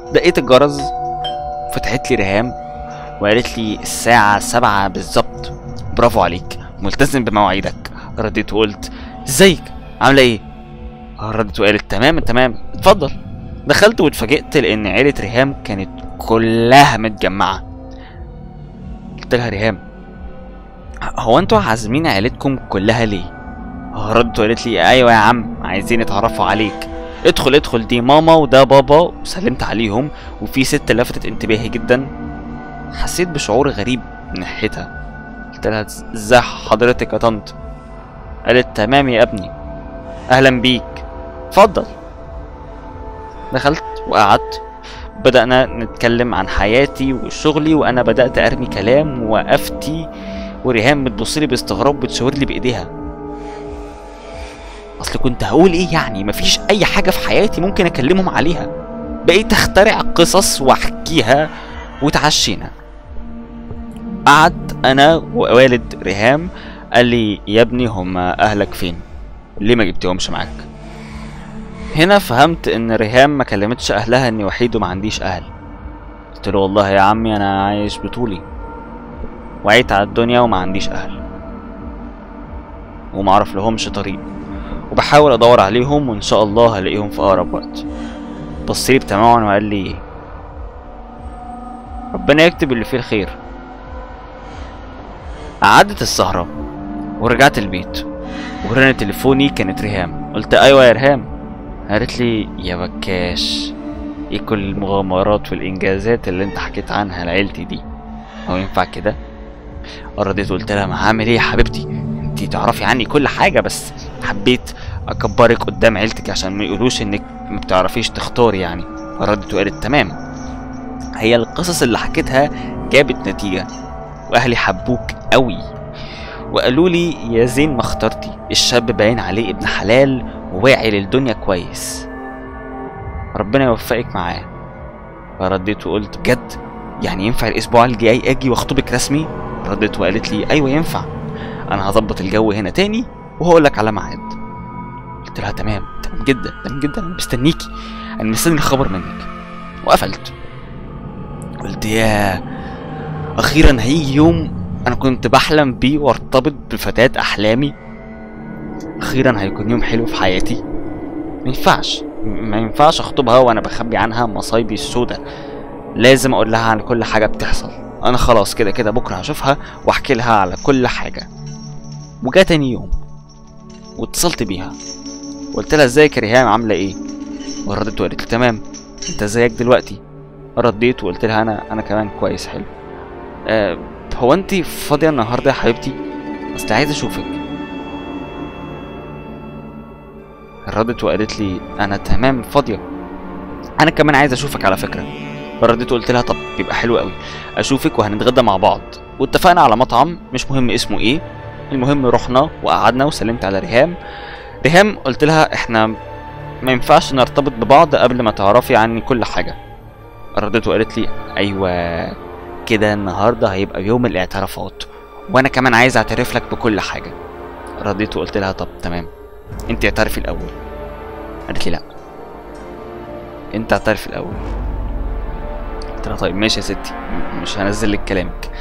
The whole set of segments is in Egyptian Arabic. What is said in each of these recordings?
دقيت الجرس فتحت لي ريهام وقالت لي الساعة سبعة بالظبط برافو عليك ملتزم بمواعيدك رديت وقلت ازيك عاملة ايه ردت وقالت تمام تمام اتفضل دخلت واتفاجئت لان عيلة ريهام كانت كلها متجمعة قلت لها ريهام هو انتوا عازمين عيلتكم كلها ليه ردت وقالت لي ايوه يا عم عايزين يتعرفوا عليك ادخل ادخل دي ماما وده بابا وسلمت عليهم وفي ست لفتت انتباهي جدا حسيت بشعور غريب من ناحيتها قلت لها ازاي حضرتك يا طنط قالت تمام يا ابني اهلا بيك اتفضل دخلت وقعدت بدأنا نتكلم عن حياتي وشغلي وأنا بدأت أرمي كلام وأفتي وريهام بتبصلي باستغراب وبتشاور لي بإيديها أصل كنت هقول إيه يعني مفيش أي حاجة في حياتي ممكن أكلمهم عليها بقيت أخترع قصص وأحكيها وتعشينا قعدت أنا ووالد ريهام قال لي يا ابني هما أهلك فين ليه ما جبتهمش معاك هنا فهمت ان ريهام ما كلمتش اهلها اني وحيد وما عنديش اهل قلت له والله يا عمي انا عايش بطولي وعيت على الدنيا وما عنديش اهل وما اعرف لهمش طريق وبحاول ادور عليهم وان شاء الله هلاقيهم في اقرب وقت بصلي بتمعن وقال لي ربنا يكتب اللي فيه الخير عدت السهرة ورجعت البيت ورن تليفوني كانت ريهام قلت ايوه يا ريهام قالت لي يا بكاش ايه كل المغامرات والانجازات اللي انت حكيت عنها لعيلتي دي هو ينفع كده رديت قلت لها ما هعمل ايه يا حبيبتي انت تعرفي عني كل حاجه بس حبيت اكبرك قدام عيلتك عشان ما يقولوش انك ما بتعرفيش تختاري يعني ردت وقالت تمام هي القصص اللي حكيتها جابت نتيجه واهلي حبوك قوي وقالوا لي يا زين ما اخترتي الشاب باين عليه ابن حلال وواعي للدنيا كويس ربنا يوفقك معاه فرديت وقلت بجد يعني ينفع الاسبوع الجاي اجي واخطبك رسمي ردت وقالت لي ايوه ينفع انا هظبط الجو هنا تاني وهقول لك على ميعاد قلت لها تمام تمام جدا تمام جدا انا مستنيكي انا مستني الخبر منك وقفلت قلت يا اخيرا هيجي يوم انا كنت بحلم بيه وارتبط بفتاة احلامي اخيرا هيكون يوم حلو في حياتي ما ينفعش ما ينفعش اخطبها وانا بخبي عنها مصايبي السودة لازم اقول لها عن كل حاجة بتحصل انا خلاص كده كده بكرة هشوفها واحكي لها على كل حاجة وجا تاني يوم واتصلت بيها قلت لها ازيك يا ريهام عاملة ايه وردت وقالت لي تمام انت ازيك دلوقتي رديت وقلت لها انا انا كمان كويس حلو أه هو انت فاضية النهاردة يا حبيبتي اصل عايز اشوفك ردت وقالت لي انا تمام فاضية انا كمان عايز اشوفك على فكرة رديت وقلت لها طب يبقى حلو قوي اشوفك وهنتغدى مع بعض واتفقنا على مطعم مش مهم اسمه ايه المهم رحنا وقعدنا وسلمت على ريهام ريهام قلت لها احنا ما ينفعش نرتبط ببعض قبل ما تعرفي عني كل حاجة ردت وقالت لي ايوه كده النهارده هيبقى يوم الاعترافات وانا كمان عايز اعترف لك بكل حاجه رديت وقلت لها طب تمام انت اعترفي الاول قالت لي لا انت اعترفي الاول قلت لها طيب ماشي يا ستي م- مش هنزل لك كلامك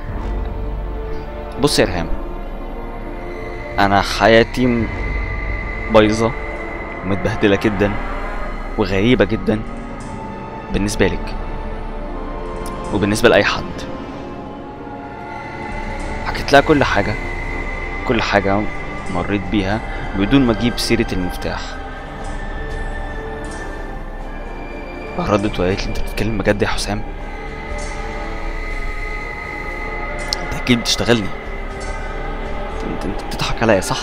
بص يا ريهام انا حياتي م- بايظه ومتبهدله جدا وغريبه جدا بالنسبه لك وبالنسبة لأي حد حكيت لها كل حاجة كل حاجة مريت بيها بدون ما أجيب سيرة المفتاح ردت وقالت لي أنت بتتكلم بجد يا حسام أنت أكيد بتشتغلني أنت أنت بتضحك عليا صح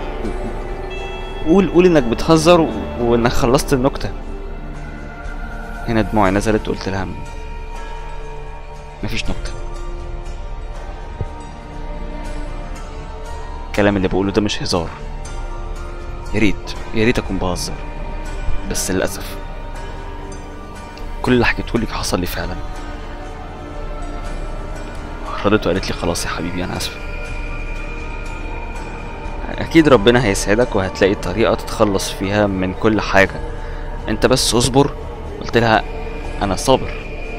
قول قول إنك بتهزر و... وإنك خلصت النكتة هنا دموعي نزلت وقلت لها مفيش نكتة الكلام اللي بقوله ده مش هزار يا ريت يا ريت اكون بهزر بس للاسف كل اللي حكيته لك حصل لي فعلا ردت وقالت لي خلاص يا حبيبي انا اسف اكيد ربنا هيسعدك وهتلاقي طريقة تتخلص فيها من كل حاجة انت بس اصبر قلت لها انا صابر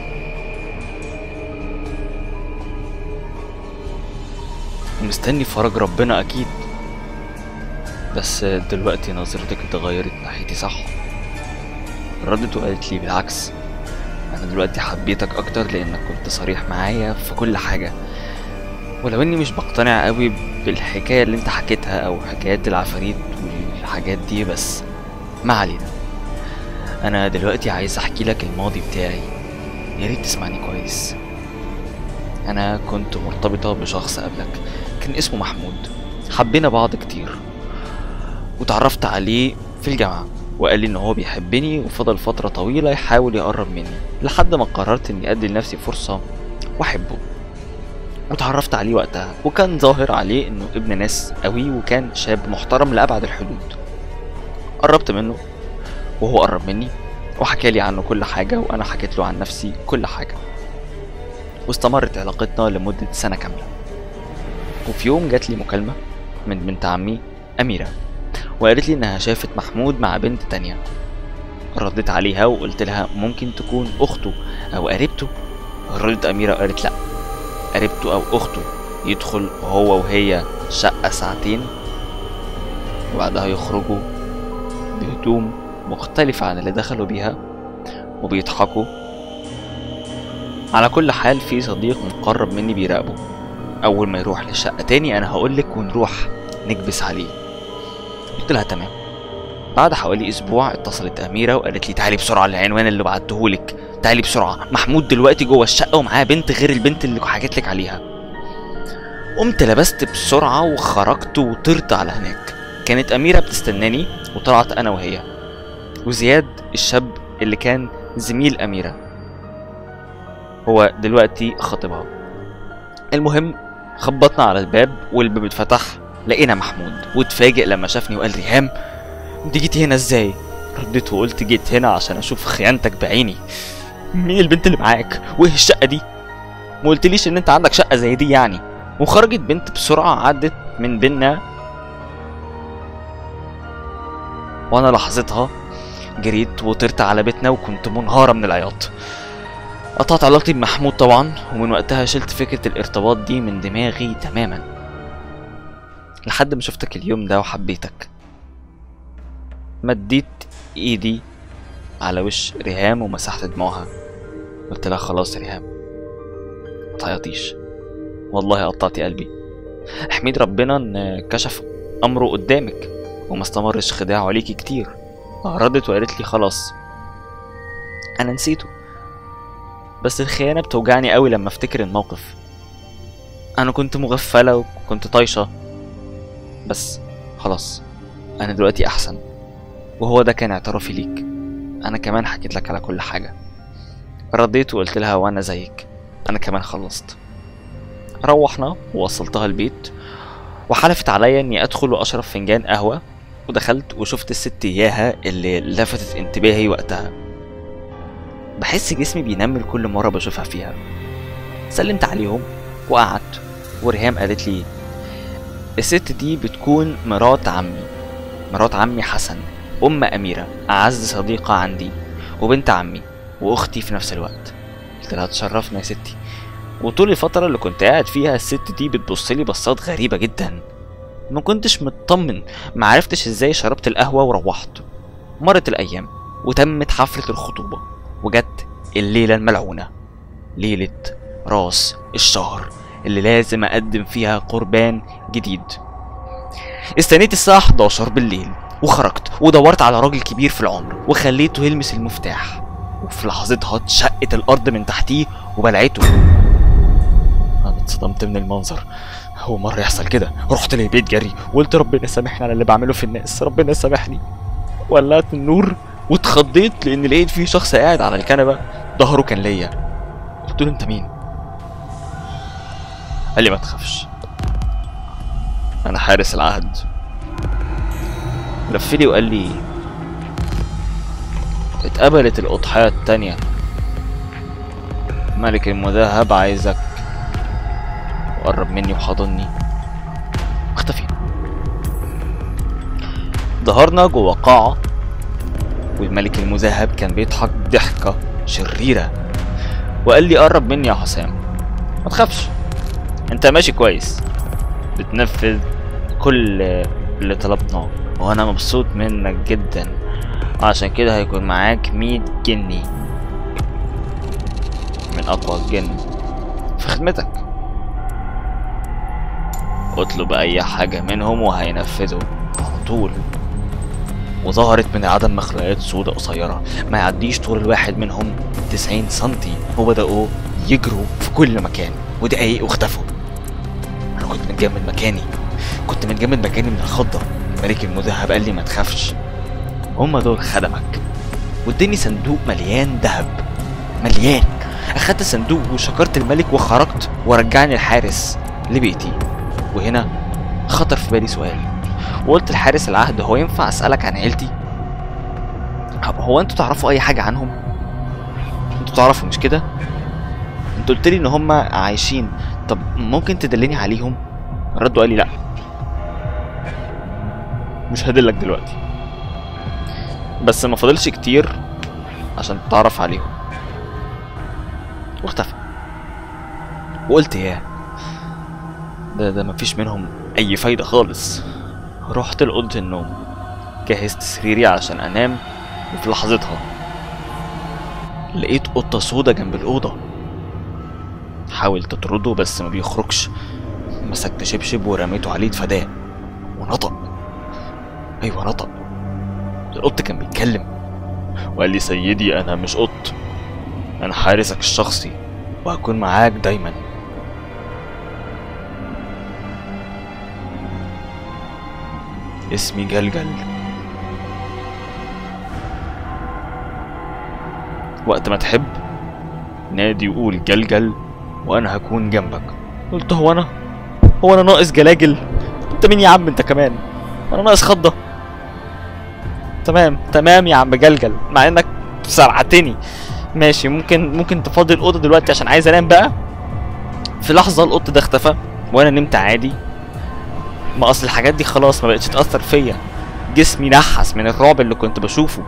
ومستني فرج ربنا اكيد بس دلوقتي نظرتك اتغيرت ناحيتي صح ردت وقالت لي بالعكس انا دلوقتي حبيتك اكتر لانك كنت صريح معايا في كل حاجه ولو اني مش بقتنع قوي بالحكايه اللي انت حكيتها او حكايات العفاريت والحاجات دي بس ما علينا انا دلوقتي عايز احكي لك الماضي بتاعي يا ريت تسمعني كويس انا كنت مرتبطه بشخص قبلك كان اسمه محمود حبينا بعض كتير وتعرفت عليه في الجامعه وقال لي ان هو بيحبني وفضل فتره طويله يحاول يقرب مني لحد ما قررت اني ادي لنفسي فرصه واحبه وتعرفت عليه وقتها وكان ظاهر عليه انه ابن ناس قوي وكان شاب محترم لابعد الحدود قربت منه وهو قرب مني وحكى لي عنه كل حاجه وانا حكيت له عن نفسي كل حاجه واستمرت علاقتنا لمده سنه كامله وفي يوم جات لي مكالمه من بنت عمي اميره وقالت لي انها شافت محمود مع بنت تانية رديت عليها وقلت لها ممكن تكون اخته او قريبته ردت اميره وقالت لا قريبته او اخته يدخل هو وهي شقه ساعتين وبعدها يخرجوا بهدوم مختلفة عن اللي دخلوا بيها وبيضحكوا على كل حال في صديق مقرب مني بيراقبه أول ما يروح للشقة تاني أنا هقولك ونروح نكبس عليه قلت لها تمام بعد حوالي أسبوع اتصلت أميرة وقالت لي تعالي بسرعة العنوان اللي بعتهولك تعالي بسرعة محمود دلوقتي جوه الشقة ومعاه بنت غير البنت اللي حكيت لك عليها قمت لبست بسرعة وخرجت وطرت على هناك كانت أميرة بتستناني وطلعت أنا وهي وزياد الشاب اللي كان زميل أميرة هو دلوقتي خطيبها المهم خبطنا على الباب والباب اتفتح لقينا محمود واتفاجئ لما شافني وقال ريهام انت جيتي هنا ازاي رديت وقلت جيت هنا عشان اشوف خيانتك بعيني مين البنت اللي معاك وايه الشقه دي ما قلتليش ان انت عندك شقه زي دي يعني وخرجت بنت بسرعه عدت من بينا وانا لحظتها جريت وطرت على بيتنا وكنت منهارة من العياط قطعت علاقتي بمحمود طبعا ومن وقتها شلت فكرة الارتباط دي من دماغي تماما لحد ما شفتك اليوم ده وحبيتك مديت ايدي على وش ريهام ومسحت دموعها قلت لها خلاص يا ريهام متعيطيش والله قطعتي قلبي احمد ربنا ان كشف امره قدامك وما استمرش خداعه عليكي كتير ردت وقالت لي خلاص انا نسيته بس الخيانة بتوجعني قوي لما افتكر الموقف انا كنت مغفلة وكنت طايشة بس خلاص انا دلوقتي احسن وهو ده كان اعترافي ليك انا كمان حكيت لك على كل حاجة رديت وقلت لها وانا زيك انا كمان خلصت روحنا ووصلتها البيت وحلفت عليا اني ادخل واشرب فنجان قهوة ودخلت وشفت الست اياها اللي لفتت انتباهي وقتها بحس جسمي بينمل كل مرة بشوفها فيها سلمت عليهم وقعدت وريهام قالت لي الست دي بتكون مرات عمي مرات عمي حسن أم أميرة أعز صديقة عندي وبنت عمي وأختي في نفس الوقت قلت لها تشرفنا يا ستي وطول الفترة اللي كنت قاعد فيها الست دي بتبصلي بصات غريبة جدا ما كنتش مطمن ما عرفتش ازاي شربت القهوة وروحت مرت الأيام وتمت حفلة الخطوبة وجت الليلة الملعونة ليلة راس الشهر اللي لازم أقدم فيها قربان جديد استنيت الساعة 11 بالليل وخرجت ودورت على راجل كبير في العمر وخليته يلمس المفتاح وفي لحظتها اتشقت الأرض من تحتيه وبلعته أنا اتصدمت من المنظر أول مرة يحصل كده رحت للبيت جري وقلت ربنا يسامحني على اللي بعمله في الناس ربنا يسامحني ولعت النور واتخضيت لان لقيت في شخص قاعد على الكنبه ظهره كان ليا قلت له انت مين قال لي ما تخافش انا حارس العهد لف لي وقال لي اتقبلت الاضحيه التانية ملك المذهب عايزك وقرب مني وحضني اختفي ظهرنا جوه قاعة والملك المذهب كان بيضحك ضحكة شريرة وقال لي قرب مني يا حسام ما تخافش انت ماشي كويس بتنفذ كل اللي طلبناه وانا مبسوط منك جدا عشان كده هيكون معاك مية جني من اقوى الجن في خدمتك اطلب اي حاجة منهم وهينفذوا على طول وظهرت من عدم مخلوقات سودة قصيرة ما يعديش طول الواحد منهم 90 سنتي وبدأوا يجروا في كل مكان ودقايق واختفوا انا كنت متجمد مكاني كنت متجمد مكاني من الخضة الملك المذهب قال لي ما تخافش هما دول خدمك واداني صندوق مليان ذهب مليان اخدت الصندوق وشكرت الملك وخرجت ورجعني الحارس لبيتي وهنا خطر في بالي سؤال وقلت لحارس العهد هو ينفع اسالك عن عيلتي هو انتوا تعرفوا اي حاجه عنهم انتوا تعرفوا مش كده انت قلت لي ان هم عايشين طب ممكن تدلني عليهم ردوا قال لي لا مش هدلك دلوقتي بس ما فاضلش كتير عشان تتعرف عليهم واختفى وقلت ياه ده ده مفيش منهم اي فايده خالص رحت لأوضة النوم جهزت سريري عشان انام وفي لحظتها لقيت قطة سودا جنب الأوضة حاولت اطرده بس ما بيخرجش مسكت شبشب ورميته عليه اتفداه ونطق ايوه نطق القط كان بيتكلم وقال لي سيدي انا مش قط انا حارسك الشخصي وهكون معاك دايما اسمي جلجل وقت ما تحب نادي وقول جلجل وانا هكون جنبك قلت هو انا هو انا ناقص جلاجل انت مين يا عم انت كمان انا ناقص خضه تمام تمام يا عم جلجل مع انك سرعتني ماشي ممكن ممكن تفضي الاوضه دلوقتي عشان عايز انام بقى في لحظه القط ده اختفى وانا نمت عادي ما اصل الحاجات دي خلاص ما بقتش تاثر فيا جسمي نحس من الرعب اللي كنت بشوفه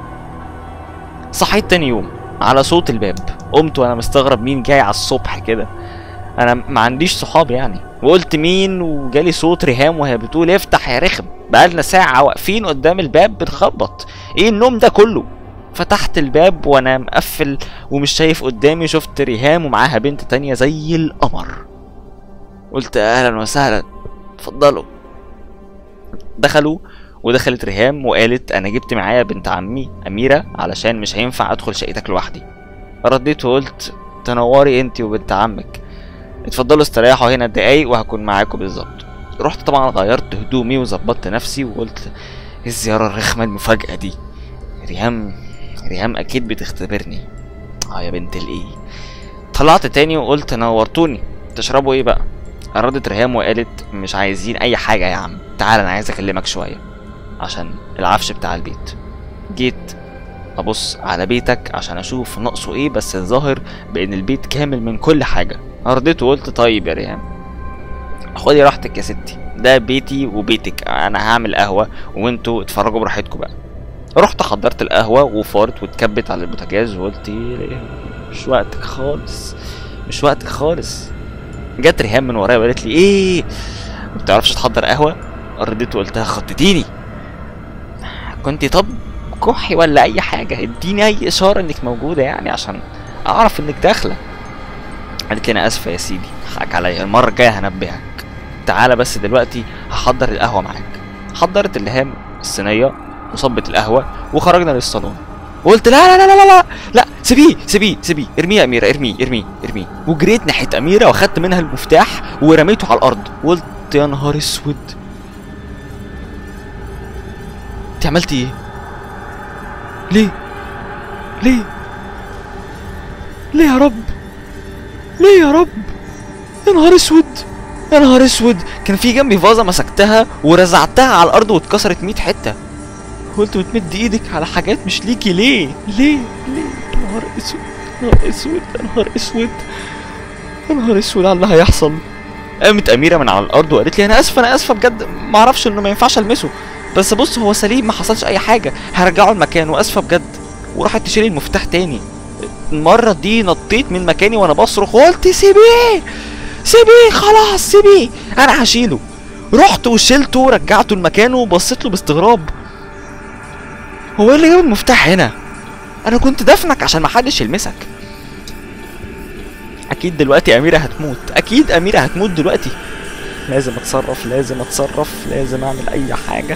صحيت تاني يوم على صوت الباب قمت وانا مستغرب مين جاي على الصبح كده انا ما عنديش صحاب يعني وقلت مين وجالي صوت ريهام وهي بتقول افتح يا رخم بقالنا ساعة واقفين قدام الباب بنخبط ايه النوم ده كله فتحت الباب وانا مقفل ومش شايف قدامي شفت ريهام ومعاها بنت تانية زي القمر قلت اهلا وسهلا اتفضلوا دخلوا ودخلت ريهام وقالت انا جبت معايا بنت عمي اميره علشان مش هينفع ادخل شقتك لوحدي رديت وقلت تنوري انت وبنت عمك اتفضلوا استريحوا هنا دقايق وهكون معاكم بالظبط رحت طبعا غيرت هدومي وظبطت نفسي وقلت ايه الزياره الرخمه المفاجاه دي ريهام ريهام اكيد بتختبرني اه يا بنت الايه طلعت تاني وقلت نورتوني تشربوا ايه بقى ردت ريهام وقالت مش عايزين اي حاجه يا عم تعال انا عايز اكلمك شويه عشان العفش بتاع البيت جيت ابص على بيتك عشان اشوف ناقصه ايه بس الظاهر بان البيت كامل من كل حاجه رديت وقلت طيب يا ريهام خدي راحتك يا ستي ده بيتي وبيتك انا هعمل قهوه وانتوا اتفرجوا براحتكم بقى رحت حضرت القهوه وفارت واتكبت على البوتاجاز وقلت إيه، مش وقتك خالص مش وقتك خالص جت ريهام من ورايا وقالت لي ايه ما بتعرفش تحضر قهوه رديت وقلتها خضتيني كنت طب كحي ولا اي حاجه اديني اي اشاره انك موجوده يعني عشان اعرف انك داخله قالت لي انا اسفه يا سيدي حقك عليا المره الجايه هنبهك تعالى بس دلوقتي هحضر القهوه معاك حضرت اللهام الصينيه وصبت القهوه وخرجنا للصالون وقلت لا لا لا لا لا لا سيبيه سيبيه سيبيه ارميه يا اميره ارميه ارميه ارميه وجريت ناحيه اميره واخدت منها المفتاح ورميته على الارض وقلت يا نهار اسود انت عملتي ايه ليه ليه ليه يا رب ليه يا رب يا نهار اسود يا نهار اسود كان في جنبي فازه مسكتها ورزعتها على الارض واتكسرت 100 حته قلت بتمد ايدك على حاجات مش ليكي ليه ليه ليه يا نهار اسود يا نهار اسود يا نهار اسود يا نهار اسود على اللي هيحصل قامت اميره من على الارض وقالت لي انا اسفه انا اسفه بجد ما اعرفش انه ما ينفعش المسه بس بص هو سليم ما حصلش اي حاجه هرجعه المكان واسفه بجد وراحت تشيل المفتاح تاني المره دي نطيت من مكاني وانا بصرخ وقلت سيبيه سيبيه خلاص سيبيه انا هشيله رحت وشلته ورجعته لمكانه وبصيت له باستغراب هو ايه اللي جاب المفتاح هنا انا كنت دفنك عشان محدش يلمسك اكيد دلوقتي اميره هتموت اكيد اميره هتموت دلوقتي لازم اتصرف لازم اتصرف لازم اعمل اي حاجه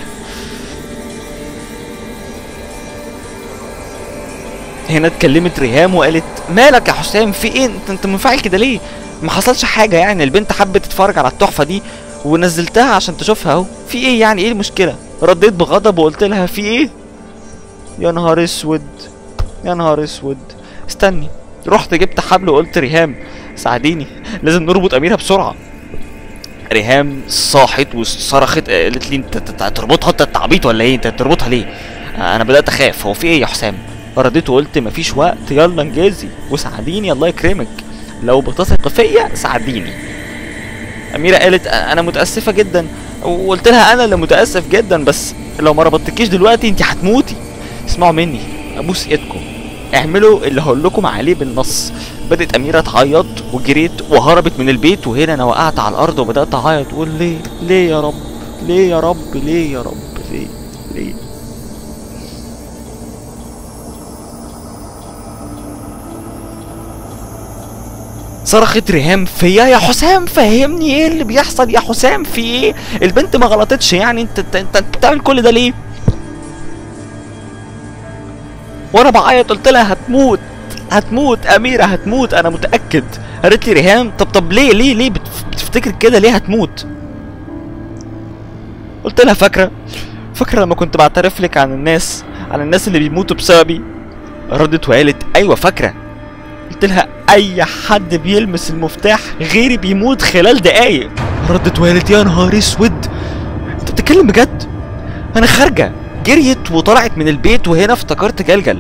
هنا اتكلمت ريهام وقالت مالك يا حسام في ايه انت انت منفعل كده ليه ما حصلش حاجه يعني البنت حبت تتفرج على التحفه دي ونزلتها عشان تشوفها اهو في ايه يعني ايه المشكله رديت بغضب وقلت لها في ايه يا نهار اسود يا نهار اسود استني رحت جبت حبل وقلت ريهام ساعديني لازم نربط اميره بسرعه ريهام صاحت وصرخت قالت لي انت انت هتربطها انت أنت عبيط ولا ايه انت هتربطها ليه انا بدات اخاف هو في ايه يا حسام رديت وقلت مفيش وقت يلا انجزي وساعديني الله يكرمك لو بتثق فيا ساعديني اميره قالت انا متاسفه جدا وقلت لها انا اللي متاسف جدا بس لو ما ربطتكيش دلوقتي انت هتموتي اسمعوا مني ابوس ايدكم اعملوا اللي هقول لكم عليه بالنص بدات اميره تعيط وجريت وهربت من البيت وهنا انا وقعت على الارض وبدات اعيط واقول ليه ليه يا رب ليه يا رب ليه يا رب ليه ليه صرخت ريهام فيا يا حسام فهمني ايه اللي بيحصل يا حسام في ايه البنت ما غلطتش يعني انت انت انت أنت بتعمل كل ده ليه وانا بعيط قلت لها هتموت هتموت اميره هتموت انا متاكد قالت لي ريهام طب طب ليه ليه ليه بتف- بتفتكر كده ليه هتموت قلت لها فاكره فاكره لما كنت بعترف لك عن الناس عن الناس اللي بيموتوا بسببي ردت وقالت ايوه فاكره قلت لها اي حد بيلمس المفتاح غيري بيموت خلال دقايق ردت وقالت يا نهار اسود انت بتتكلم بجد انا خارجه جريت وطلعت من البيت وهنا افتكرت جلجل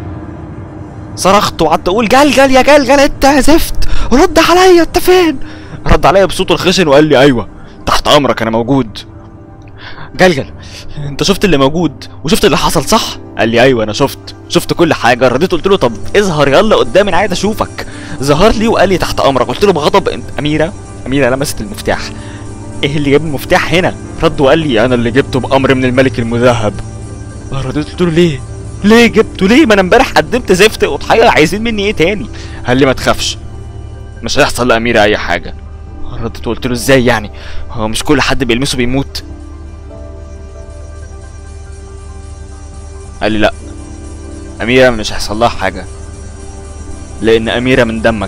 صرخت وقعدت اقول جلجل يا جلجل انت يا زفت رد عليا انت فين رد عليا بصوته الخشن وقال لي ايوه تحت امرك انا موجود جلجل انت شفت اللي موجود وشفت اللي حصل صح قال لي ايوه انا شفت شفت كل حاجه رديت قلت له طب اظهر يلا قدامي انا عايز اشوفك ظهر لي وقال لي تحت امرك قلت له بغضب انت اميره اميره لمست المفتاح ايه اللي جاب المفتاح هنا رد وقال لي انا اللي جبته بامر من الملك المذهب رديت قلت له ليه ليه جبته ليه ما انا امبارح قدمت زفت اضحيه عايزين مني ايه تاني قال لي ما تخافش مش هيحصل لاميره اي حاجه رديت وقلت له ازاي يعني هو مش كل حد بيلمسه بيموت قال لي لا أميرة مش هيحصل لها حاجة لأن أميرة من دمك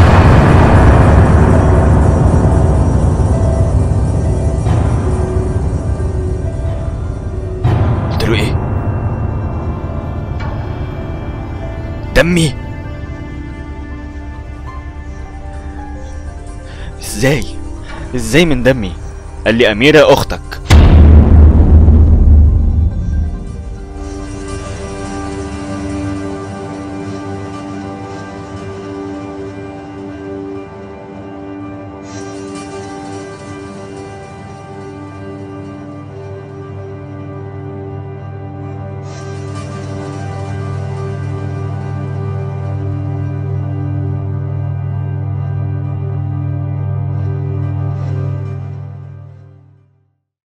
قلت له إيه؟ دمي ازاي ازاي من دمي قال لي أميرة أختك